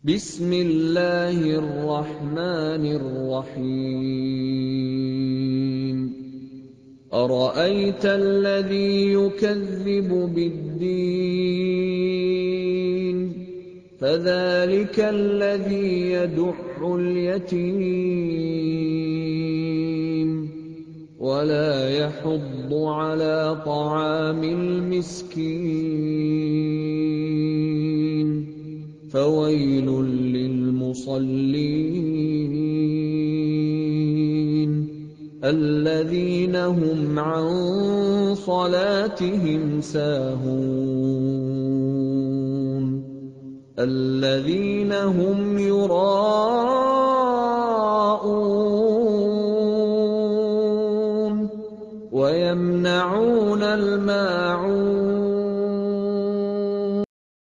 بسم الله الرحمن الرحيم أرأيت الذي يكذب بالدين فذلك الذي يدع اليتيم ولا يحض على طعام المسكين فويل للمصلين الذين هم عن صلاتهم ساهون الذين هم يراءون ويمنعون الماعون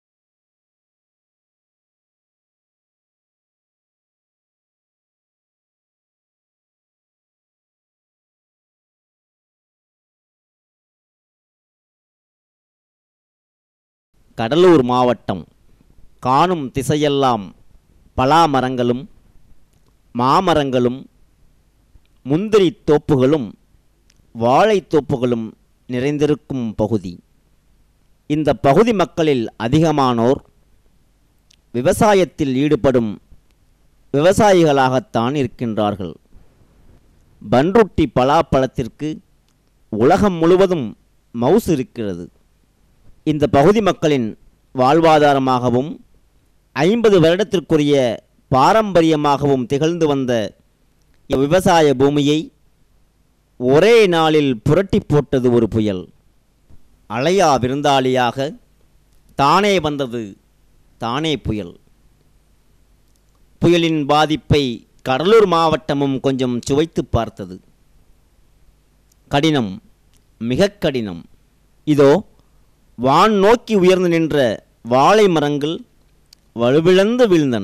கடலூர் மாவட்டம் காணும் திசையெல்லாம் பலா மரங்களும் மாமரங்களும் முந்திரி தோப்புகளும் வாழைத் தோப்புகளும் நிறைந்திருக்கும் பகுதி இந்த பகுதி மக்களில் அதிகமானோர் விவசாயத்தில் ஈடுபடும் விவசாயிகளாகத்தான் இருக்கின்றார்கள் பன்ருட்டி பலாப்பழத்திற்கு உலகம் முழுவதும் மவுசு இருக்கிறது இந்த பகுதி மக்களின் வாழ்வாதாரமாகவும் ஐம்பது வருடத்திற்குரிய பாரம்பரியமாகவும் திகழ்ந்து வந்த விவசாய பூமியை ஒரே நாளில் புரட்டி போட்டது ஒரு புயல் அலையா விருந்தாளியாக தானே வந்தது தானே புயல் புயலின் பாதிப்பை கடலூர் மாவட்டமும் கொஞ்சம் சுவைத்து பார்த்தது கடினம் மிக கடினம் இதோ வான் நோக்கி உயர்ந்து நின்ற வாழை மரங்கள் வலுவிழந்து வீழ்ந்தன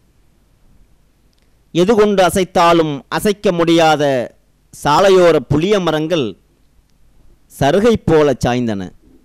எது கொண்டு அசைத்தாலும் அசைக்க முடியாத சாலையோர புளிய மரங்கள் சருகை போல சாய்ந்தன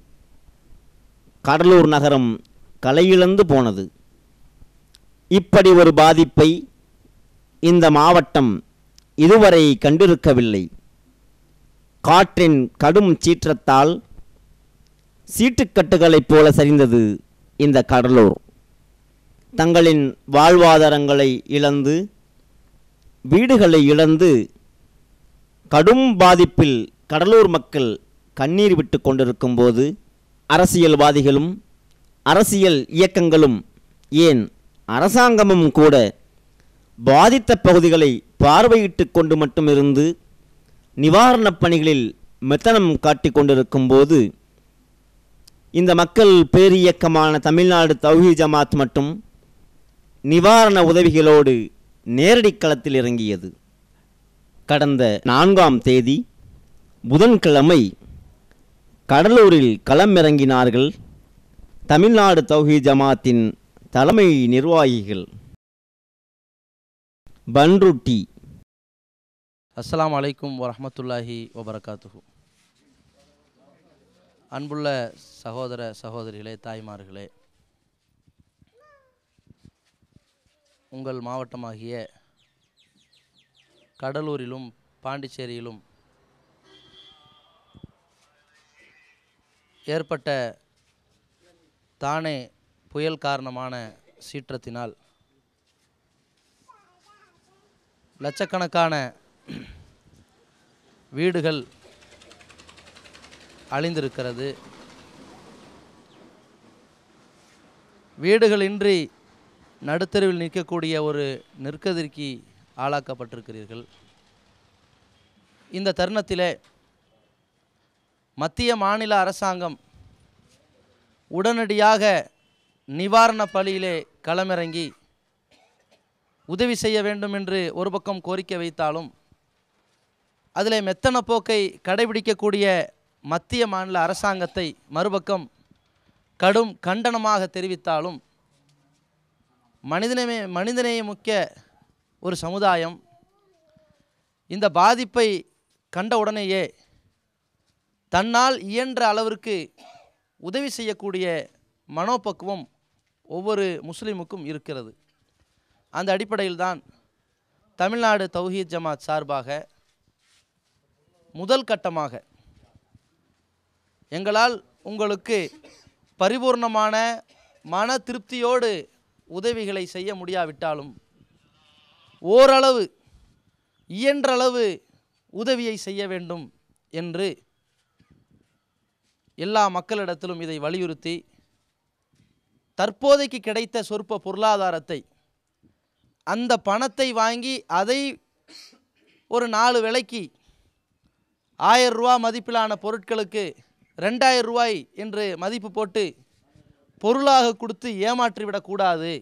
கடலூர் நகரம் கலையிழந்து போனது இப்படி ஒரு பாதிப்பை இந்த மாவட்டம் இதுவரை கண்டிருக்கவில்லை காற்றின் கடும் சீற்றத்தால் சீட்டுக்கட்டுகளைப் போல சரிந்தது இந்த கடலூர் தங்களின் வாழ்வாதாரங்களை இழந்து வீடுகளை இழந்து கடும் பாதிப்பில் கடலூர் மக்கள் கண்ணீர் விட்டு கொண்டிருக்கும்போது அரசியல்வாதிகளும் அரசியல் இயக்கங்களும் ஏன் அரசாங்கமும் கூட பாதித்த பகுதிகளை பார்வையிட்டு கொண்டு மட்டும் இருந்து நிவாரணப் பணிகளில் மெத்தனம் காட்டிக் கொண்டிருக்கும்போது இந்த மக்கள் பேரியக்கமான தமிழ்நாடு தௌஹி ஜமாத் மட்டும் நிவாரண உதவிகளோடு நேரடி களத்தில் இறங்கியது கடந்த நான்காம் தேதி புதன்கிழமை கடலூரில் களமிறங்கினார்கள் தமிழ்நாடு தௌஹி ஜமாத்தின் தலைமை நிர்வாகிகள் பன்ருட்டி அஸ்ஸலாமு அலைக்கும் வரஹ்மத்துல்லாஹி வபரகாத்துஹு அன்புள்ள சகோதர சகோதரிகளே தாய்மார்களே உங்கள் மாவட்டமாகிய கடலூரிலும் பாண்டிச்சேரியிலும் ஏற்பட்ட தானே புயல் காரணமான சீற்றத்தினால் லட்சக்கணக்கான வீடுகள் அழிந்திருக்கிறது வீடுகளின்றி நடுத்தருவில் நிற்கக்கூடிய ஒரு நெற்கதிர்க்கு ஆளாக்கப்பட்டிருக்கிறீர்கள் இந்த தருணத்திலே மத்திய மாநில அரசாங்கம் உடனடியாக நிவாரண பணியிலே களமிறங்கி உதவி செய்ய வேண்டும் என்று ஒரு பக்கம் கோரிக்கை வைத்தாலும் அதில் மெத்தன போக்கை கடைபிடிக்கக்கூடிய மத்திய மாநில அரசாங்கத்தை மறுபக்கம் கடும் கண்டனமாக தெரிவித்தாலும் மனிதனமே மனிதநேயமுக்க ஒரு சமுதாயம் இந்த பாதிப்பை கண்ட உடனேயே தன்னால் இயன்ற அளவிற்கு உதவி செய்யக்கூடிய மனோபக்குவம் ஒவ்வொரு முஸ்லீமுக்கும் இருக்கிறது அந்த அடிப்படையில் தான் தமிழ்நாடு தௌஹீத் ஜமாத் சார்பாக முதல் கட்டமாக எங்களால் உங்களுக்கு பரிபூர்ணமான மன திருப்தியோடு உதவிகளை செய்ய முடியாவிட்டாலும் ஓரளவு இயன்றளவு உதவியை செய்ய வேண்டும் என்று எல்லா மக்களிடத்திலும் இதை வலியுறுத்தி தற்போதைக்கு கிடைத்த சொற்ப பொருளாதாரத்தை அந்த பணத்தை வாங்கி அதை ஒரு நாலு விலைக்கு ஆயிரம் ரூபா மதிப்பிலான பொருட்களுக்கு ரெண்டாயிரம் ரூபாய் என்று மதிப்பு போட்டு பொருளாக கொடுத்து ஏமாற்றி விடக்கூடாது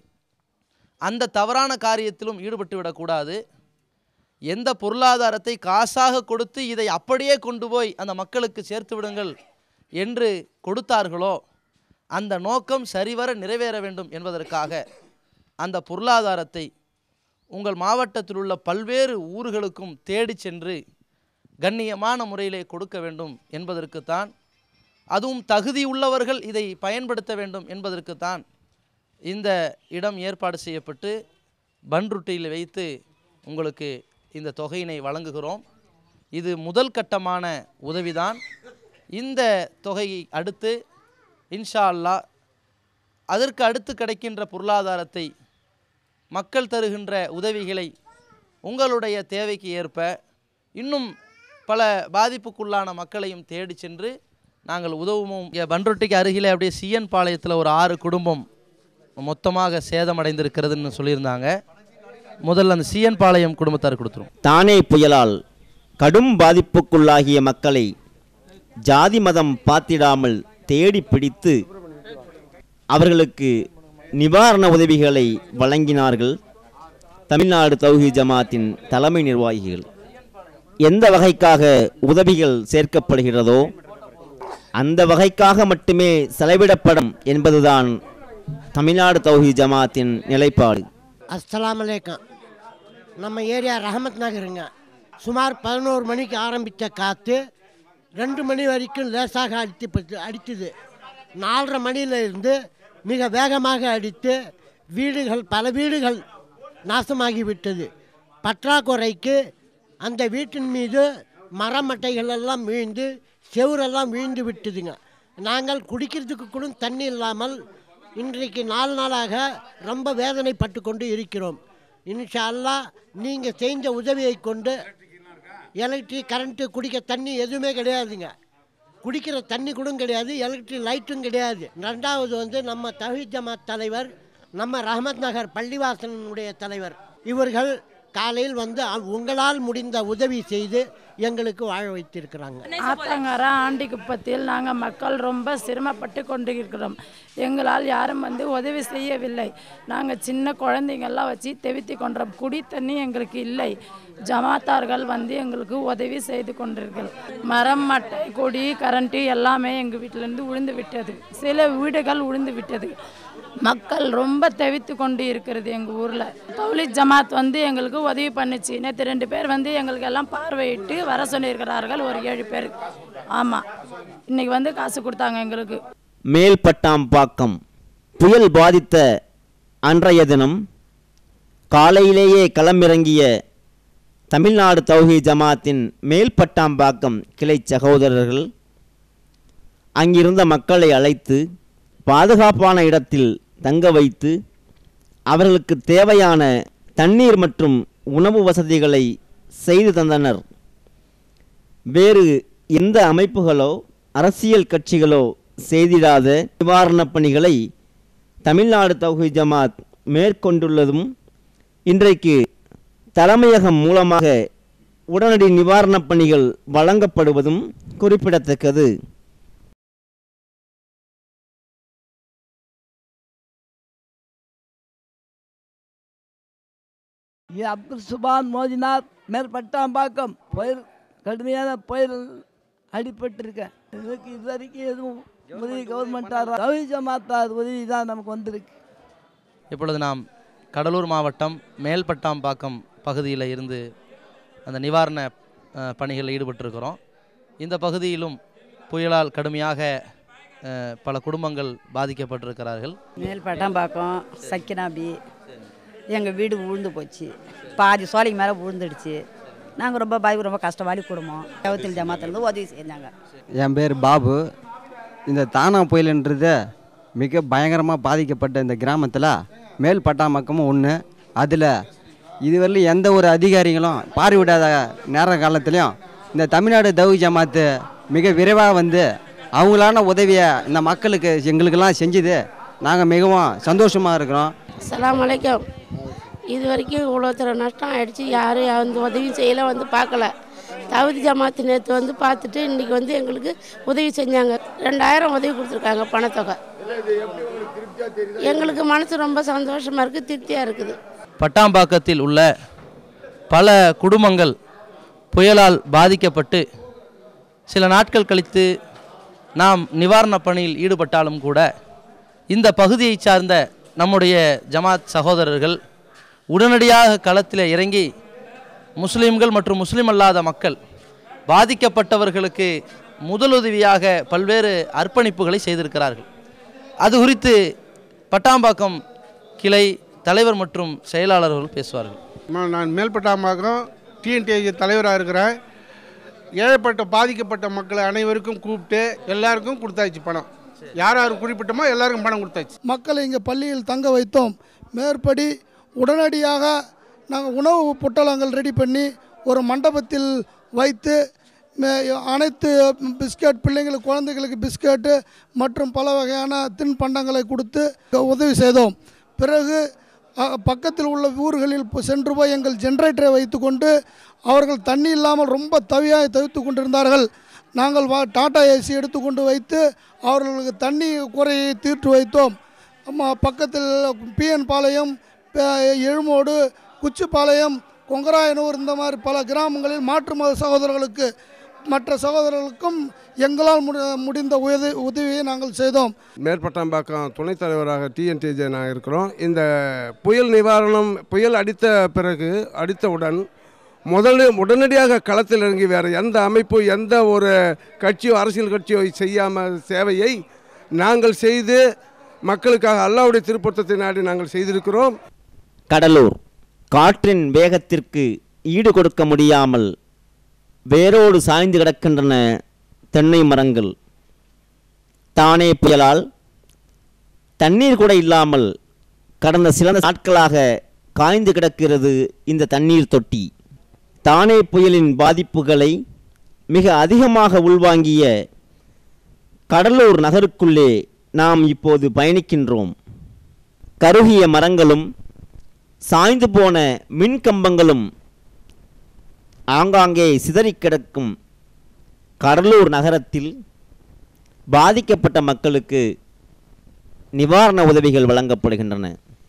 அந்த தவறான காரியத்திலும் ஈடுபட்டு விடக்கூடாது எந்த பொருளாதாரத்தை காசாக கொடுத்து இதை அப்படியே கொண்டு போய் அந்த மக்களுக்கு சேர்த்து விடுங்கள் என்று கொடுத்தார்களோ அந்த நோக்கம் சரிவர நிறைவேற வேண்டும் என்பதற்காக அந்த பொருளாதாரத்தை உங்கள் மாவட்டத்தில் உள்ள பல்வேறு ஊர்களுக்கும் தேடிச் சென்று கண்ணியமான முறையிலே கொடுக்க வேண்டும் என்பதற்குத்தான் அதுவும் தகுதி உள்ளவர்கள் இதை பயன்படுத்த வேண்டும் என்பதற்குத்தான் இந்த இடம் ஏற்பாடு செய்யப்பட்டு பன்ருட்டியில் வைத்து உங்களுக்கு இந்த தொகையினை வழங்குகிறோம் இது முதல் கட்டமான உதவிதான் இந்த தொகையை அடுத்து இன்ஷா அல்லாஹ் அதற்கு அடுத்து கிடைக்கின்ற பொருளாதாரத்தை மக்கள் தருகின்ற உதவிகளை உங்களுடைய தேவைக்கு ஏற்ப இன்னும் பல பாதிப்புக்குள்ளான மக்களையும் தேடி சென்று நாங்கள் உதவுவோம் இங்கே பன்ருட்டிக்கு அருகிலே அப்படியே சிஎன் பாளையத்தில் ஒரு ஆறு குடும்பம் மொத்தமாக சேதமடைந்திருக்கிறதுன்னு சொல்லியிருந்தாங்க முதல்ல அந்த சிஎன் பாளையம் குடும்பத்தார் கொடுத்துரும் தானே புயலால் கடும் பாதிப்புக்குள்ளாகிய மக்களை ஜாதி மதம் பார்த்திடாமல் தேடி பிடித்து அவர்களுக்கு நிவாரண உதவிகளை வழங்கினார்கள் தமிழ்நாடு தௌஹி ஜமாத்தின் தலைமை நிர்வாகிகள் எந்த வகைக்காக உதவிகள் சேர்க்கப்படுகிறதோ அந்த வகைக்காக மட்டுமே செலவிடப்படும் என்பதுதான் தமிழ்நாடு தௌஹி ஜமாத்தின் நிலைப்பாடு அஸ்ஸலாமு அலைக்கும் நம்ம ஏரியா ரஹமத் நகருங்க சுமார் பதினோரு மணிக்கு ஆரம்பித்த காற்று ரெண்டு மணி வரைக்கும் லேசாக அடித்து அடித்தது நாலரை மணியில இருந்து மிக வேகமாக அடித்து வீடுகள் பல வீடுகள் நாசமாகி விட்டது பற்றாக்குறைக்கு அந்த வீட்டின் மீது மரமட்டைகள் எல்லாம் வீழ்ந்து செவுரெல்லாம் வீழ்ந்து விட்டதுங்க நாங்கள் குடிக்கிறதுக்கு கூட தண்ணி இல்லாமல் இன்றைக்கு நாலு நாளாக ரொம்ப வேதனைப்பட்டு கொண்டு இருக்கிறோம் இன்ஷா அல்லாஹ் நீங்கள் செஞ்ச உதவியை கொண்டு எலக்ட்ரிக் கரண்ட்டு குடிக்க தண்ணி எதுவுமே கிடையாதுங்க குடிக்கிற தண்ணி கூட கிடையாது எலக்ட்ரிக் லைட்டும் கிடையாது ரெண்டாவது வந்து நம்ம தஹீத் ஜமாத் தலைவர் நம்ம ரஹமத் நகர் பள்ளிவாசனுடைய தலைவர் இவர்கள் காலையில் வந்து அ- உங்களால் முடிந்த உதவி செய்து எங்களுக்கு வாழ வைத்திருக்கிறாங்க ஆத்தங்கர ஆண்டிக்குப்பத்தில் நாங்கள் மக்கள் ரொம்ப சிரமப்பட்டு கொண்டு இருக்கிறோம் எங்களால் யாரும் வந்து உதவி செய்யவில்லை நாங்கள் சின்ன குழந்தைங்கள்லாம் வச்சு தெவித்தி கொண்டோம் குடி தண்ணி எங்களுக்கு இல்லை ஜமாத்தார்கள் வந்து எங்களுக்கு உதவி செய்து கொண்டிருக்கள் மரம் மட்டை கொடி கரண்ட்டு எல்லாமே எங்கள் வீட்டிலேருந்து உழுந்து விட்டது சில வீடுகள் உழுந்து விட்டது மக்கள் ரொம்ப தவித்து கொண்டு இருக்கிறது எங்கள் ஊரில் தௌலித் ஜமாத் வந்து எங்களுக்கு உதவி பண்ணுச்சு நேற்று ரெண்டு பேர் வந்து எங்களுக்கு எல்லாம் பார்வையிட்டு வர சொல்லியிருக்கிறார்கள் ஒரு ஏழு பேர் ஆமாம் இன்னைக்கு வந்து காசு கொடுத்தாங்க எங்களுக்கு மேல்பட்டாம்பாக்கம் புயல் பாதித்த அன்றைய தினம் காலையிலேயே களமிறங்கிய தமிழ்நாடு தௌஹி ஜமாத்தின் மேல்பட்டாம்பாக்கம் கிளை சகோதரர்கள் அங்கிருந்த மக்களை அழைத்து பாதுகாப்பான இடத்தில் தங்க வைத்து அவர்களுக்கு தேவையான தண்ணீர் மற்றும் உணவு வசதிகளை செய்து தந்தனர் வேறு எந்த அமைப்புகளோ அரசியல் கட்சிகளோ செய்திடாத நிவாரணப் பணிகளை தமிழ்நாடு தௌஹி ஜமாத் மேற்கொண்டுள்ளதும் இன்றைக்கு தலைமையகம் மூலமாக உடனடி நிவாரணப் பணிகள் வழங்கப்படுவதும் குறிப்பிடத்தக்கது இது அப்துல் சுபான் மோதினார் மேற்பட்டாம்பாக்கம் புயல் கடுமையான புயல் அடிபட்டிருக்கேன் இதுக்கு இது வரைக்கும் எதுவும் உதவி கவர்மெண்ட்டார் ரவி ஜமாத்தார் உதவி தான் நமக்கு வந்திருக்கு இப்பொழுது நாம் கடலூர் மாவட்டம் மேல்பட்டாம்பாக்கம் பகுதியில் இருந்து அந்த நிவாரண அஹ், பணிகளில் ஈடுபட்டிருக்கிறோம் இந்த பகுதியிலும் புயலால் கடுமையாக அஹ், பல குடும்பங்கள் பாதிக்கப்பட்டிருக்கிறார்கள் மேல் பட்டாம்பாக்கம் சக்கினாபி எங்கள் வீடு விழுந்து போச்சு பாதி சோலைக்கு மேலே விழுந்துடுச்சு நாங்கள் ரொம்ப பாதி ரொம்ப கஷ்டமாடி குடும்பம் தவத்தில் ஜமாத்திலேருந்து உதவி செஞ்சாங்க என் பேர் பாபு இந்த தானா புயலுன்றது மிக பயங்கரமாக பாதிக்கப்பட்ட இந்த கிராமத்தில் மேல் பட்டாமக்கமும் ஒன்று அதில் இதுவரையிலும் எந்த ஒரு அதிகாரிகளும் பார்வையிடாத நேர காலத்துலேயும் இந்த தமிழ்நாடு தவு ஜமாத்து மிக விரைவாக வந்து அவங்களான உதவியை இந்த மக்களுக்கு எங்களுக்கெல்லாம் செஞ்சுது நாங்கள் மிகவும் சந்தோஷமாக இருக்கிறோம் அஸ்ஸலாமு அலைக்கும் இது வரைக்கும் இவ்வளோ தர நஷ்டம் ஆயிடுச்சு யாரும் வந்து உதவியும் செய்யல வந்து பார்க்கல தகுதி ஜமாத்து நேற்று வந்து பார்த்துட்டு இன்றைக்கி வந்து எங்களுக்கு உதவி செஞ்சாங்க ரெண்டாயிரம் உதவி கொடுத்துருக்காங்க பணத்தொகை எங்களுக்கு மனசு ரொம்ப சந்தோஷமாக இருக்குது திருப்தியாக இருக்குது பட்டாம்பாக்கத்தில் உள்ள பல குடும்பங்கள் புயலால் பாதிக்கப்பட்டு சில நாட்கள் கழித்து நாம் நிவாரணப் பணியில் ஈடுபட்டாலும் கூட இந்த பகுதியைச் சார்ந்த நம்முடைய ஜமாத் சகோதரர்கள் உடனடியாக களத்தில் இறங்கி முஸ்லீம்கள் மற்றும் முஸ்லீம் அல்லாத மக்கள் பாதிக்கப்பட்டவர்களுக்கு முதலுதவியாக பல்வேறு அர்ப்பணிப்புகளை செய்திருக்கிறார்கள் அது குறித்து பட்டாம்பாக்கம் கிளை தலைவர் மற்றும் செயலாளர்கள் பேசுவார்கள் அம்மா, நான் மேல்பட்டாம்பாக்கம் டிஎன்டிஐ தலைவராக இருக்கிறேன் ஏழைப்பட்ட பாதிக்கப்பட்ட மக்களை அனைவருக்கும் கூப்பிட்டு எல்லாருக்கும் கொடுத்தாச்சு பணம் யார் யார் குறிப்பிட்டமோ எல்லாருக்கும் பணம் கொடுத்தாச்சு மக்களை இங்கே பள்ளியில் தங்க வைத்தோம் மேற்படி உடனடியாக நாங்கள் உணவு பொட்டலங்கள் ரெடி பண்ணி ஒரு மண்டபத்தில் வைத்து மே- அனைத்து பிஸ்கட் பிள்ளைங்களுக்கு குழந்தைகளுக்கு பிஸ்கட்டு மற்றும் பல வகையான தின்பண்டங்களை கொடுத்து உதவி செய்தோம் பிறகு அ, பக்கத்தில் உள்ள ஊர்களில் போ- சென்று போய் எங்கள் ஜென்ரேட்டரை வைத்துக்கொண்டு அவர்கள் தண்ணி இல்லாமல் ரொம்ப தவியாக தவித்து கொண்டிருந்தார்கள் நாங்கள் வா டாடா ஏசி எடுத்துக்கொண்டு வைத்து அவர்களுக்கு தண்ணி குறையை தீர்த்து வைத்தோம் அம்மா பக்கத்தில் பிஎன் பாளையம் ப- எழுமோடு குச்சிப்பாளையம் கொங்கராயனூர் இந்த மாதிரி பல கிராமங்களில் மாற்று மத சகோதரர்களுக்கு மற்ற சகோதரர்களுக்கும் எங்களால் முடி முடிந்த உதவி உதவியை நாங்கள் செய்தோம் மேற்பட்டாம்பாக்கம் துணைத் தலைவராக டிஎன்டிஜே நான் இருக்கிறோம் இந்த புயல் நிவாரணம் புயல் அடித்த பிறகு அடித்தவுடன் முதல்ல உடனடியாக களத்தில் இறங்கி வேறு எந்த அமைப்பு எந்த ஒரு கட்சியோ அரசியல் கட்சியோ செய்யாமல் சேவையை நாங்கள் செய்து மக்களுக்காக அல்லாவுடைய திருப்பத்தத்தை நாடி நாங்கள் செய்திருக்கிறோம் கடலூர் காற்றின் வேகத்திற்கு ஈடு கொடுக்க முடியாமல் வேரோடு சாய்ந்து கிடக்கின்றன தென்னை மரங்கள் தானே புயலால் தண்ணீர் கூட இல்லாமல் கடந்த சில நாட்களாக காய்ந்து கிடக்கிறது இந்த தண்ணீர் தொட்டி தானே புயலின் பாதிப்புகளை மிக அதிகமாக உள்வாங்கிய கடலூர் நகருக்குள்ளே நாம் இப்போது பயணிக்கின்றோம் கருகிய மரங்களும் சாய்ந்து போன மின் கம்பங்களும் ஆங்காங்கே சிதறிக் கிடக்கும் கடலூர் நகரத்தில் பாதிக்கப்பட்ட மக்களுக்கு நிவாரண உதவிகள் வழங்கப்படுகின்றன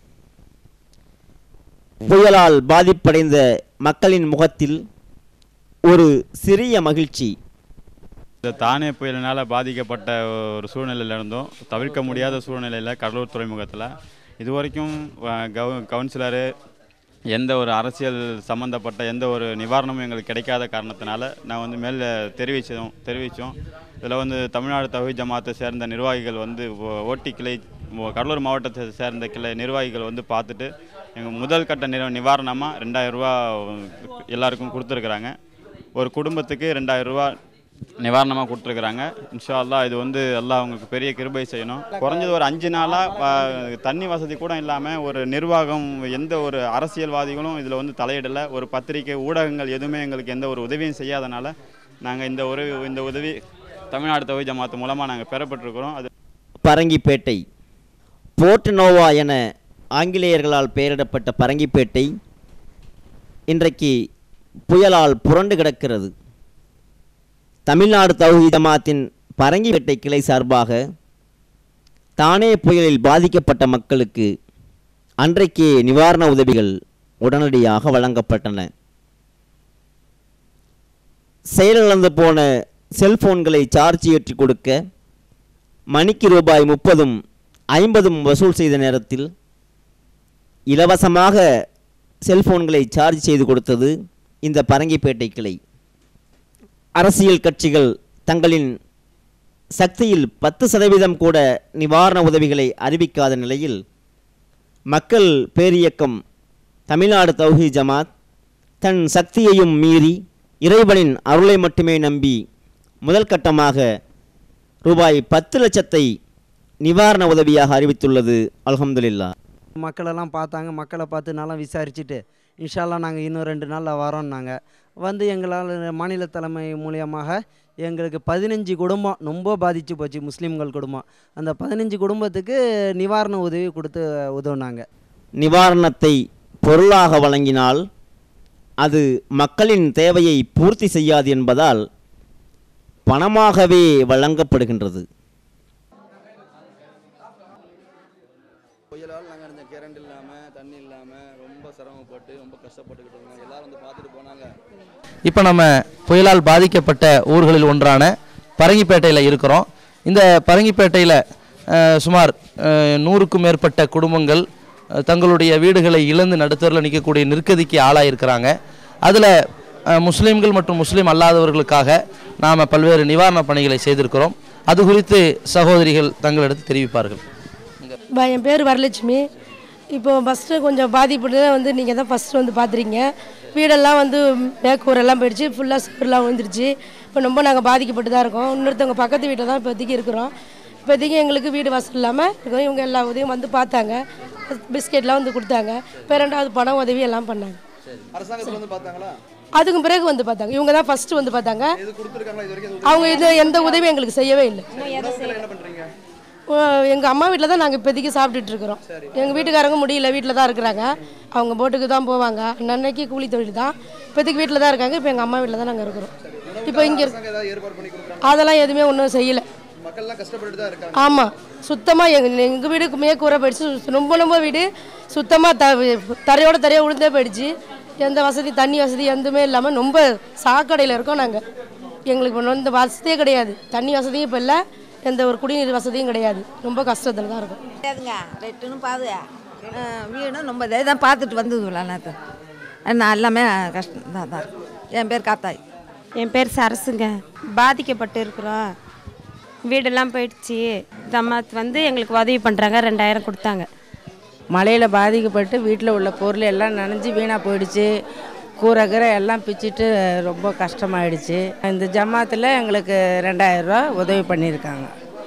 புயலால் பாதிப்படைந்த மக்களின் முகத்தில் ஒரு சிறிய மகிழ்ச்சி இந்த தானே புயலினால் பாதிக்கப்பட்ட ஒரு சூழ்நிலையில் இருந்தோம் தவிர்க்க முடியாத சூழ்நிலையில் கடலூர் துறைமுகத்தில் இது வரைக்கும் அஹ், கவு கவுன்சிலரு எந்த ஒரு அரசியல் சம்மந்தப்பட்ட எந்த ஒரு நிவாரணமும் எங்களுக்கு கிடைக்காத காரணத்தினால நான் வந்து மேலே தெரிவித்தோம் தெரிவித்தோம் இதில் வந்து தமிழ்நாடு தவி ஜமாத்தை சேர்ந்த நிர்வாகிகள் வந்து ஓ- ஓட்டி கிளை ஓ- கடலூர் மாவட்டத்தை சேர்ந்த கிளை நிர்வாகிகள் வந்து பார்த்துட்டு எங்கள் முதல் கட்ட நிற நிவாரணமாக ரெண்டாயிரம் ரூபா எல்லாருக்கும் கொடுத்துருக்குறாங்க ஒரு குடும்பத்துக்கு ரெண்டாயிரம் ரூபா நிவாரணமாக கொடுத்துருக்குறாங்க இன்ஷா அல்லாஹ் இது வந்து எல்லாம் அவங்களுக்கு பெரிய கிருபை செய்யணும் குறைஞ்சது ஒரு அஞ்சு நாளாக தண்ணி வசதி கூட இல்லாமல் ஒரு நிர்வாகம் எந்த ஒரு அரசியல்வாதிகளும் இதில் வந்து தலையிடலை ஒரு பத்திரிக்கை ஊடகங்கள் எதுவுமே எங்களுக்கு எந்த ஒரு உதவியும் செய்யாதனால நாங்கள் இந்த உதவி இந்த உதவி தமிழ்நாடு தவி ஜமாத்து மூலமாக நாங்கள் பெறப்பட்டிருக்கிறோம் அது பரங்கிப்பேட்டை போர்ட் நோவா என ஆங்கிலேயர்களால் பெயரிடப்பட்ட பரங்கிப்பேட்டை இன்றைக்கு புயலால் புரண்டு கிடக்கிறது தமிழ்நாடு தௌஹி ஜமாத்தின் பரங்கிப்பேட்டை கிளை சார்பாக தானே புயலில் பாதிக்கப்பட்ட மக்களுக்கு அன்றைக்கே நிவாரண உதவிகள் உடனடியாக வழங்கப்பட்டன செயலிழந்து போன செல்போன்களை சார்ஜ் ஏற்றி கொடுக்க மணிக்கு ரூபாய் முப்பதும் ஐம்பதும் வசூல் செய்த நேரத்தில் இலவசமாக செல்போன்களை சார்ஜ் செய்து கொடுத்தது இந்த பரங்கிப்பேட்டை கிளை அரசியல் கட்சிகள் தங்களின் சக்தியில் பத்து சதவீதம் கூட நிவாரண உதவிகளை அறிவிக்காத நிலையில் மக்கள் பேரியக்கம் தமிழ்நாடு தௌஹி ஜமாத் தன் சக்தியையும் மீறி இறைவனின் அருளை மட்டுமே நம்பி முதல் கட்டமாக ரூபாய் பத்து லட்சத்தை நிவாரண உதவியாக அறிவித்துள்ளது அல்ஹம்துலில்லா மக்களெல்லாம் பார்த்தாங்க மக்களை பார்த்து நல்லா விசாரிச்சுட்டு இன்ஷால்லா நாங்கள் இன்னும் ரெண்டு நாளில் வரோம்னாங்க வந்து எங்களால் மாநில தலைமை மூலியமாக எங்களுக்கு பதினஞ்சு குடும்பம் ரொம்ப பாதிச்சு போச்சு முஸ்லீம்கள் குடும்பம் அந்த பதினஞ்சு குடும்பத்துக்கு நிவாரண உதவி கொடுத்து உதவுனாங்க நிவாரணத்தை பொருளாக வழங்கினால் அது மக்களின் தேவையை பூர்த்தி செய்யாது என்பதால் பணமாகவே வழங்கப்படுகின்றது புயலால் நாங்கள் இந்த கரண்ட் இல்லாமல் தண்ணி இல்லாமல் ரொம்ப சிரமப்பட்டு ரொம்ப கஷ்டப்பட்டுக்கிட்டு இருந்தோம் எல்லாரும் வந்து பார்த்துட்டு போனாங்க இப்போ நம்ம புயலால் பாதிக்கப்பட்ட ஊர்களில் ஒன்றான பரங்கிப்பேட்டையில் இருக்கிறோம் இந்த பரங்கிப்பேட்டையில் அஹ், சுமார் அஹ், நூறுக்கும் மேற்பட்ட குடும்பங்கள் அஹ், தங்களுடைய வீடுகளை இழந்து நடுத்தரில் நிற்கக்கூடிய நிற்கதிக்கு ஆளாயிருக்கிறாங்க அதில் முஸ்லீம்கள் மற்றும் முஸ்லீம் அல்லாதவர்களுக்காக நாம் பல்வேறு நிவாரணப் பணிகளை செய்திருக்கிறோம் அது குறித்து சகோதரிகள் தங்களிடத்து தெரிவிப்பார்கள் ப- என் பேர் வரலட்சுமி இப்போ ஃபஸ்ட்டு கொஞ்சம் பாதிப்பு வந்து நீங்கள் தான் ஃபஸ்ட்டு வந்து பார்த்துருக்கீங்க வீடெல்லாம் வந்து மேற்கூரெல்லாம் போயிடுச்சு ஃபுல்லாக சுவரெல்லாம் விழுந்துருச்சு இப்போ ரொம்ப நாங்கள் பாதிக்கப்பட்டு தான் இருக்கோம் இன்னொருத்தவங்க பக்கத்து வீட்டில் தான் இப்போதைக்கு இருக்கிறோம் இப்போதைக்கு எங்களுக்கு வீடு வசதி இல்லாமல் இருக்கோம் இவங்க எல்லா உதவியும் வந்து பார்த்தாங்க பிஸ்கெட்லாம் வந்து கொடுத்தாங்க இப்போ ரெண்டாவது பணம் உதவி எல்லாம் பண்ணாங்க அரசாங்கத்தில் வந்து பார்த்தாங்களா அதுக்கு பிறகு வந்து பார்த்தாங்க இவங்க தான் ஃபஸ்ட்டு வந்து பார்த்தாங்க இது கொடுத்துருக்காங்களா இது வரைக்கும் அவங்க இது எந்த உதவியும் எங்களுக்கு செய்யவே இல்லை உணவுகளை என்ன பண்ணுறீங்க எங்கள் அம்மா வீட்டில் தான் நாங்கள் இப்போதைக்கு சாப்பிட்டுட்டு இருக்கிறோம் எங்கள் வீட்டுக்காரங்க முடியல வீட்டில் தான் இருக்கிறாங்க அவங்க போட்டுக்கு தான் போவாங்க அன்னன்னைக்கு கூலி தொழில் தான் இப்போதைக்கு வீட்டில் தான் இருக்காங்க இப்போ எங்கள் அம்மா வீட்டில் தான் நாங்கள் இருக்கிறோம் இப்போ இங்கே அரசாங்கம் ஏதாவது ஏற்பாடு பண்ணி கொடுக்குறாங்க அதெல்லாம் எதுவுமே ஒன்றும் செய்யலை மக்கள்லாம் கஷ்டப்பட்டு தான் இருக்காங்க ஆமாம் சுத்தமாக எங்கள் எங்கள் வீடுக்குமே கூரை போயிடுச்சு சு- ரொம்ப ரொம்ப வீடு சுத்தமாக த தரையோட தரையாக உளுந்தே போயிடுச்சு எந்த வசதி தண்ணி வசதி எதுவுமே இல்லாமல் ரொம்ப சாக்கடையில் இருக்கோம் நாங்கள் எங்களுக்கு இப்போ இந்த வசதியே கிடையாது தண்ணி வசதியும் இப்போ இல்லை எந்த ஒரு குடிநீர் வசதியும் கிடையாது ரொம்ப கஷ்டத்தில் தான் இருக்கும் கிடையாதுங்க ரெட்டுன்னு பாது வீடும் ரொம்ப இதே தான் பார்த்துட்டு வந்ததுல நேற்று நான் எல்லாமே கஷ்டம் தான் தான் இருக்கும். என் பேர் காத்தாய் என் பேர் சரசுங்க பாதிக்கப்பட்டு இருக்கிறோம் வீடெல்லாம் போயிடுச்சு ஜமாத் வந்து எங்களுக்கு உதவி பண்ணுறாங்க ரெண்டாயிரம் கொடுத்தாங்க மழையில் பாதிக்கப்பட்டு வீட்டில் உள்ள பொருள் எல்லாம் நனைஞ்சு வீணாக போயிடுச்சு கூரை கீரை எல்லாம் பிச்சுட்டு ரொம்ப கஷ்டமாயிடுச்சு இந்த ஜமாத்தில் எங்களுக்கு ரெண்டாயிரம் ரூபா உதவி பண்ணியிருக்காங்க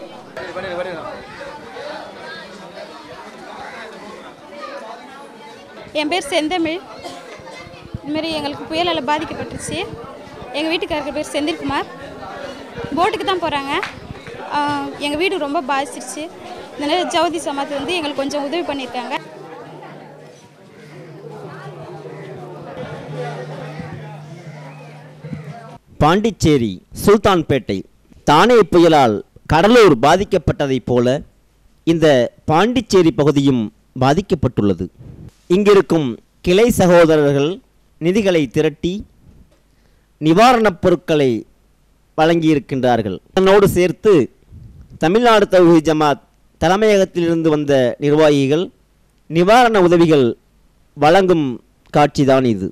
என் பேர் செந்தமிழ் இதுமாரி எங்களுக்கு புயலால் பாதிக்கப்பட்டுருச்சு எங்கள் வீட்டுக்காரர் பேர் செந்தில்குமார் போட்டுக்கு தான் போகிறாங்க எங்கள் வீடு ரொம்ப பாதிச்சிருச்சு இதனால் ஜவுதி சமாத் வந்து எங்களுக்கு கொஞ்சம் உதவி பண்ணியிருக்காங்க பாண்டிச்சேரி சுல்தான்பேட்டை தானே புயலால் கடலூர் பாதிக்கப்பட்டதைப் போல இந்த பாண்டிச்சேரி பகுதியும் பாதிக்கப்பட்டுள்ளது இங்கிருக்கும் கிளை சகோதரர்கள் நிதிகளை திரட்டி நிவாரணப் பொருட்களை வழங்கியிருக்கின்றார்கள் அதனோடு சேர்த்து தமிழ்நாடு தௌஹி ஜமாத் தலைமையகத்திலிருந்து வந்த நிர்வாகிகள் நிவாரண உதவிகள் வழங்கும் காட்சிதான் இது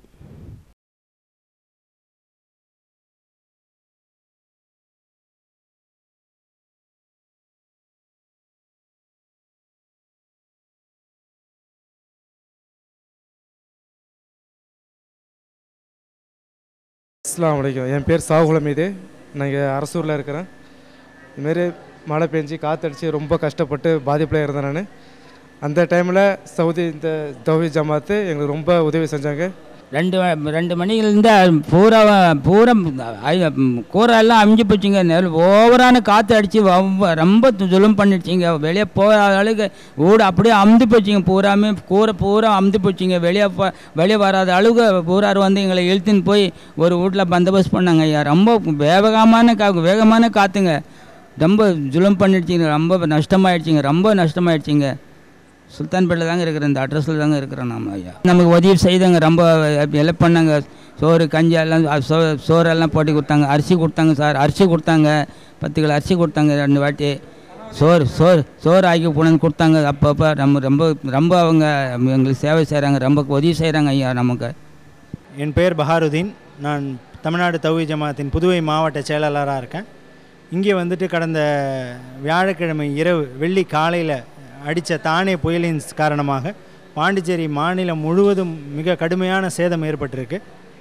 அஸ்லாம் வலைக்கம் என் பேர் சாகுலம் மீது நான் இங்கே அரசூரில் இருக்கிறேன் இதுமாரி மழை பெஞ்சு காற்றடிச்சு ரொம்ப கஷ்டப்பட்டு பாதிப்பில் இருந்தேன் நான் அந்த டைமில் சவுதி இந்த தௌஹி ஜமாத்து எங்களுக்கு ரொம்ப உதவி செஞ்சாங்க ரெண்டு வ- ரெண்டு மணிலேருந்து பூரா பூரா ஐ- கூரை எல்லாம் அமிஞ்சு போச்சுங்க நெல் ஓவரான காற்று அடித்து ரொம்ப துலும் பண்ணிடுச்சிங்க வெளியே போகிற அளவுக்கு வீடு அப்படியே அமுந்து போச்சுங்க பூராமே கூரை பூரா அமுந்து போச்சுங்க வெளியே போ- வெளியே வராத அளவுக்கு பூரார் வந்து எங்களை இழுத்துன்னு போய் ஒரு வீட்டில் பந்தோபஸ்த் பண்ணாங்க ஐயா ரொம்ப வேகமான கா வேகமான காற்றுங்க ரொம்ப ஜுலம் பண்ணிடுச்சிங்க ரொம்ப நஷ்டமாயிடுச்சிங்க ரொம்ப நஷ்டமாயிடுச்சிங்க சுல்தான்பேட்டில் தாங்க இருக்கிறேன் இந்த அட்ரஸில் தாங்க இருக்கிறோம் நாம ஐயா நமக்கு உதவி செய்தாங்க ரொம்ப ஹெல்ப் பண்ணாங்க சோறு கஞ்சி எல்லாம் அ- சோ சோறெல்லாம் போட்டு கொடுத்தாங்க அரிசி கொடுத்தாங்க சார் அரிசி கொடுத்தாங்க பத்து கிலோ அரிசி கொடுத்தாங்க ரெண்டு வாட்டி சோறு சோறு சோறு ஆக்கி போனது கொடுத்தாங்க அப்பப்போ நம்ம ரொம்ப ரொம்ப அவங்க எங்களுக்கு சேவை செய்கிறாங்க ரொம்ப உதவி செய்கிறாங்க ஐயா நமக்கு என் பெயர் பஹாருதீன் நான் தமிழ்நாடு தௌஹி ஜமாத்தின் புதுவை மாவட்ட செயலாளராக இருக்கேன் இங்கே வந்துட்டு கடந்த வியாழக்கிழமை இரவு வெள்ளி காலையில் அடித்த தானே புயலின் காரணமாக பாண்டிச்சேரி மாநிலம் முழுவதும் மிக கடுமையான சேதம் ஏற்பட்டிருக்கு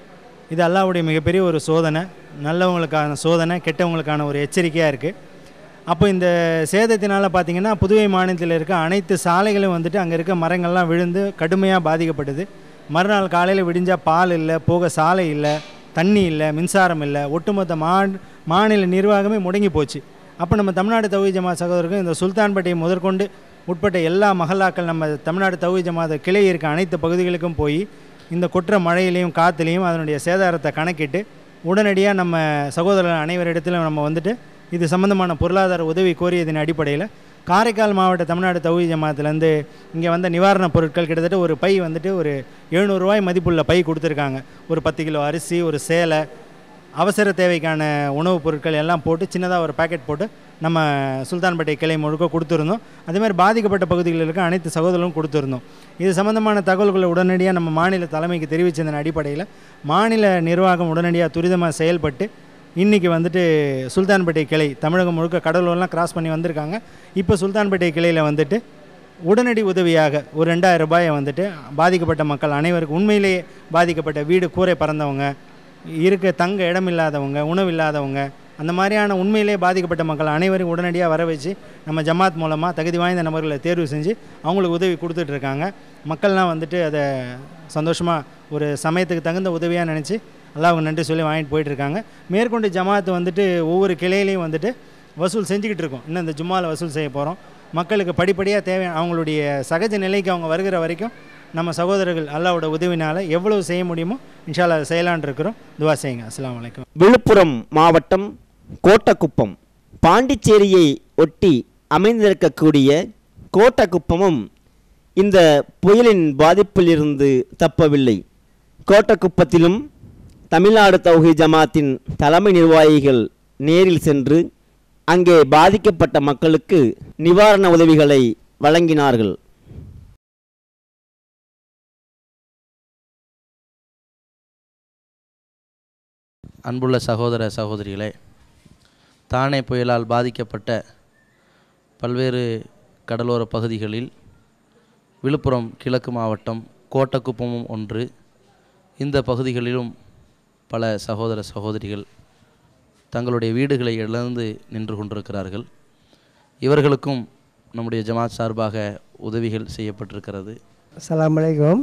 இது அல்லாவுடைய மிகப்பெரிய ஒரு சோதனை நல்லவங்களுக்கான சோதனை கெட்டவங்களுக்கான ஒரு எச்சரிக்கையாக இருக்குது அப்போ இந்த சேதத்தினால் பார்த்திங்கன்னா புதுவை மாநிலத்தில் இருக்க அனைத்து சாலைகளும் வந்துட்டு அங்கே இருக்க மரங்கள்லாம் விழுந்து கடுமையாக பாதிக்கப்பட்டது மறுநாள் காலையில் விடிஞ்சால் பால் இல்லை போக சாலை இல்லை தண்ணி இல்லை மின்சாரம் இல்லை ஒட்டுமொத்த மா மாநில நிர்வாகமே முடங்கி போச்சு அப்போ நம்ம தமிழ்நாடு தௌஹி ஜமாத் சகோதரர்கள் இந்த சுல்தான்பேட்டை முதற்கொண்டு உட்பட்ட எல்லா மஹல்லாக்கள் நம்ம தமிழ்நாடு தௌஹி ஜமாத் கிளை இருக்க அனைத்து பகுதிகளுக்கும் போய் இந்த கொற்ற மழையிலையும் காற்றுலையும் அதனுடைய சேதாரத்தை கணக்கிட்டு உடனடியாக நம்ம சகோதரர்கள் அனைவரிடத்திலும் நம்ம வந்துட்டு இது சம்பந்தமான பொருளாதார உதவி கோரியதன் அடிப்படையில் காரைக்கால் மாவட்ட தமிழ்நாடு தௌஹி ஜமாத்துலேருந்து இங்கே வந்த நிவாரணப் பொருட்கள் கிட்டத்தட்ட ஒரு பை வந்துட்டு ஒரு எழுநூறுரூவாய் மதிப்புள்ள பை கொடுத்துருக்காங்க ஒரு பத்து கிலோ அரிசி ஒரு சேலை அவசர தேவைக்கான உணவுப் பொருட்கள் எல்லாம் போட்டு சின்னதாக ஒரு பாக்கெட் போட்டு நம்ம சுல்தான்பேட்டை கிளை முழுக்க கொடுத்துருந்தோம் அதே மாதிரி பாதிக்கப்பட்ட பகுதிகளில் இருக்க அனைத்து சகோதரர்களும் கொடுத்துருந்தோம் இது சம்மந்தமான தகவல்களை உடனடியாக நம்ம மாநில தலைமைக்கு தெரிவித்ததன் அடிப்படையில் மாநில நிர்வாகம் உடனடியாக துரிதமாக செயல்பட்டு இன்றைக்கி வந்துட்டு சுல்தான்பேட்டை கிளை தமிழகம் முழுக்க கடலூர்லாம் கிராஸ் பண்ணி வந்திருக்காங்க இப்போ சுல்தான்பேட்டை கிளையில் வந்துட்டு உடனடி உதவியாக ஒரு ரெண்டாயிரம் ரூபாயை வந்துட்டு பாதிக்கப்பட்ட மக்கள் அனைவருக்கும் உண்மையிலேயே பாதிக்கப்பட்ட வீடு கூரை பறந்தவங்க இருக்க தங்க இடம் இல்லாதவங்க உணவு இல்லாதவங்க அந்த மாதிரியான உண்மையிலே பாதிக்கப்பட்ட மக்கள் அனைவரும் உடனடியாக வர வச்சு நம்ம ஜமாத் மூலமாக தகுதி வாய்ந்த நபர்களை தேர்வு செஞ்சு அவங்களுக்கு உதவி கொடுத்துட்ருக்காங்க மக்கள்லாம் வந்துட்டு அதை சந்தோஷமாக ஒரு சமயத்துக்கு தகுந்த உதவியாக நினச்சி அல்லாவுக்கு நன்றி சொல்லி வாங்கிட்டு போயிட்டுருக்காங்க மேற்கொண்டு ஜமாத் வந்துட்டு ஒவ்வொரு கிளையிலையும் வந்துட்டு வசூல் செஞ்சுக்கிட்டு இருக்கோம் இன்னும் இந்த ஜும்மாவில் வசூல் செய்ய போகிறோம் மக்களுக்கு படிப்படியாக தேவை அவங்களுடைய சகஜ நிலைக்கு அவங்க வருகிற வரைக்கும் நம்ம சகோதரர்கள் அல்லாவோட உதவினால் எவ்வளவு செய்ய முடியுமோ இன்ஷால்லா அதை செய்யலான் இருக்கிறோம் துவா செய்யுங்க அஸ்லாம் வலைக்கம் விழுப்புரம் மாவட்டம் கோட்டக்குப்பம் பாண்டிச்சேரியை ஒட்டி அமைந்திருக்கக்கூடிய கோட்டக்குப்பமும் இந்த புயலின் பாதிப்பிலிருந்து தப்பவில்லை கோட்டக்குப்பத்திலும் தமிழ்நாடு தௌஹி ஜமாத்தின் தலைமை நிர்வாகிகள் நேரில் சென்று அங்கே பாதிக்கப்பட்ட மக்களுக்கு நிவாரண உதவிகளை வழங்கினார்கள் அன்புள்ள சகோதர சகோதரிகளே தானே புயலால் பாதிக்கப்பட்ட பல்வேறு கடலோர பகுதிகளில் விழுப்புரம் கிழக்கு மாவட்டம் கோட்டக்குப்பமும் ஒன்று இந்த பகுதிகளிலும் பல சகோதர சகோதரிகள் தங்களுடைய வீடுகளை இழந்து நின்று கொண்டிருக்கிறார்கள் இவர்களுக்கும் நம்முடைய ஜமாத் சார்பாக உதவிகள் செய்யப்பட்டிருக்கிறது அஸ்ஸலாமு அலைக்கும்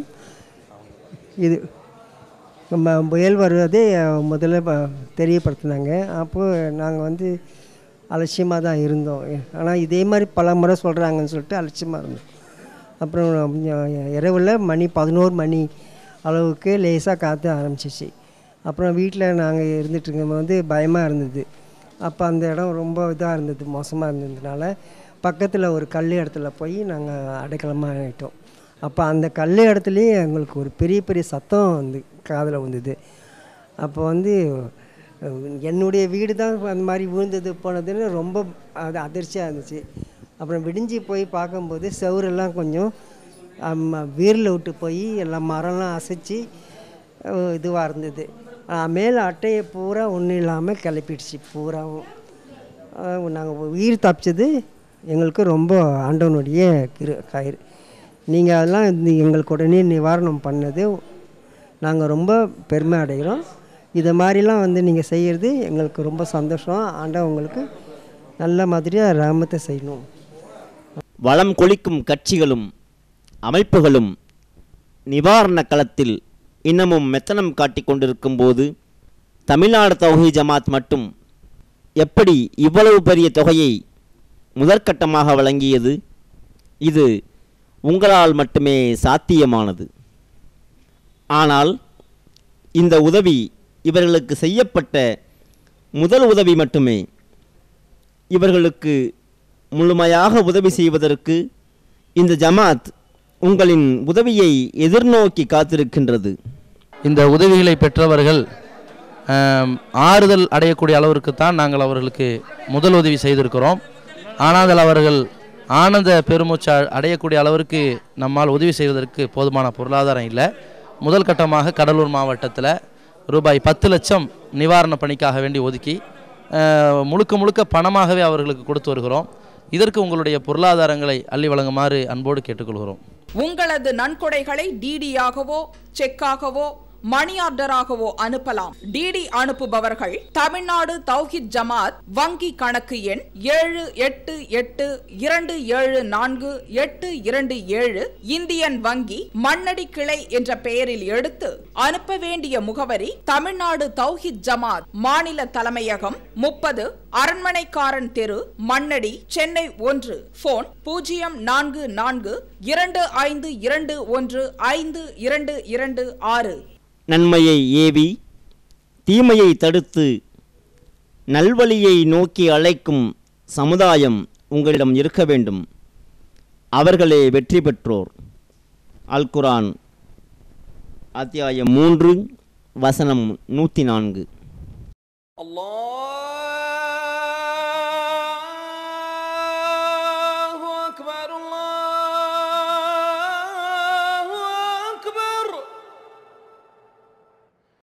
இது நம்ம புயல் வருவதே முதல்ல ப- தெரியப்படுத்தினாங்க அப்போது நாங்கள் வந்து அலட்சியமாக தான் இருந்தோம் ஆனால் இதே மாதிரி பல முறை சொல்கிறாங்கன்னு சொல்லிட்டு அலட்சியமாக இருந்தோம் அப்புறம் இரவில் மணி பதினோரு மணி அளவுக்கு லேசாக காற்று ஆரம்பிச்சிச்சு அப்புறம் வீட்டில் நாங்கள் இருந்துட்டு இருக்கும்போது வந்து பயமாக இருந்தது அப்போ அந்த இடம் ரொம்ப இதாக இருந்தது மோசமாக இருந்ததுனால பக்கத்தில் ஒரு கல் இடத்துல போய் நாங்கள் அடைக்கலமாக ஆகிட்டோம் அப்போ அந்த கல் இடத்துலையே எங்களுக்கு ஒரு பெரிய பெரிய சத்தம் வந்து காதில் வந்தது அப்போ வந்து அஹ், என்னுடைய வீடு தான் அந்த மாதிரி விழுந்தது போனதுன்னு ரொம்ப அது அதிர்ச்சியாக இருந்துச்சு அப்புறம் விடிஞ்சு போய் பார்க்கும்போது செவுரெல்லாம் கொஞ்சம் வீரில் விட்டு போய் எல்லாம் மரம்லாம் அசைச்சு இதுவாக இருந்தது ஆஹ், மேலே அட்டையை பூரா ஒன்றும் இல்லாமல் கிளப்பிடுச்சு பூராவும் நாங்கள் உயிர் தப்பிச்சது எங்களுக்கு ரொம்ப ஆண்டவனுடைய கிரு கயிறு நீங்கள் அதெல்லாம் இந்த எங்களுக்கு உடனே நிவாரணம் பண்ணது நாங்கள் ரொம்ப பெருமை அடைகிறோம் இதை மாதிரிலாம் வந்து நீங்கள் செய்கிறது எங்களுக்கு ரொம்ப சந்தோஷம் ஆண்டவன் உங்களுக்கு நல்ல மாதிரியாக ரஹமத்தை செய்யணும் வளம் கொளிக்கும் கட்சிகளும் அமைப்புகளும் நிவாரண களத்தில் இன்னமும் மெத்தனம் காட்டிக் கொண்டிருக்கும் போது தமிழ்நாடு தௌஹி ஜமாத் மட்டும் எப்படி இவ்வளவு பெரிய தொகையை முதற்கட்டமாக வழங்கியது இது உங்களால் மட்டுமே சாத்தியமானது ஆனால் இந்த உதவி இவர்களுக்கு செய்யப்பட்ட முதல் உதவி மட்டுமே இவர்களுக்கு முழுமையாக உதவி செய்வதற்கு இந்த ஜமாத் உங்களின் உதவியை எதிர்நோக்கி காத்திருக்கின்றது இந்த உதவிகளை பெற்றவர்கள் ஆம், ஆறுதல் அடையக்கூடிய அளவிற்கு தான் நாங்கள் அவர்களுக்கு முதல் உதவி செய்திருக்கிறோம் ஆனால் அவர்கள் ஆனந்த பெருமூச்சு அ- அடையக்கூடிய அளவிற்கு நம்மால் உதவி செய்வதற்கு போதுமான பொருளாதாரம் இல்லை முதல் கட்டமாக கடலூர் மாவட்டத்தில் ரூபாய் பத்து லட்சம் நிவாரண பணிக்காக வேண்டி ஒதுக்கி அஹ், முழுக்க முழுக்க பணமாகவே அவர்களுக்கு கொடுத்து வருகிறோம் இதற்கு உங்களுடைய பொருளாதாரங்களை அள்ளி வழங்குமாறு அன்போடு கேட்டுக்கொள்கிறோம் உங்களது நன்கொடைகளை டிடியாகவோ செக்காகவோ மணி ஆர்டராகவோ அனுப்பலாம் டிடி அனுப்புபவர்கள் தமிழ்நாடு தௌஹித் ஜமாத் வங்கி கணக்கு எண் ஏழு எட்டு எட்டு இரண்டு ஏழு நான்கு எட்டு இரண்டு ஏழு இந்தியன் வங்கி மண்ணடி கிளை என்ற பெயரில் எடுத்து அனுப்ப வேண்டிய முகவரி தமிழ்நாடு தௌஹித் ஜமாத் மாநில தலைமையகம் முப்பது அரண்மனைக்காரன் தெரு மண்ணடி சென்னை ஒன்று போன் பூஜ்ஜியம் நான்கு நான்கு இரண்டு ஐந்து இரண்டு ஒன்று ஐந்து இரண்டு இரண்டு ஆறு நன்மையை ஏவி தீமையை தடுத்து நல்வழியை நோக்கி அழைக்கும் சமுதாயம் உங்களிடம் இருக்க வேண்டும் அவர்களே வெற்றி பெற்றோர் அல் குரான் அத்தியாயம் மூன்று வசனம் நூற்றி நான்கு அல்லாஹ்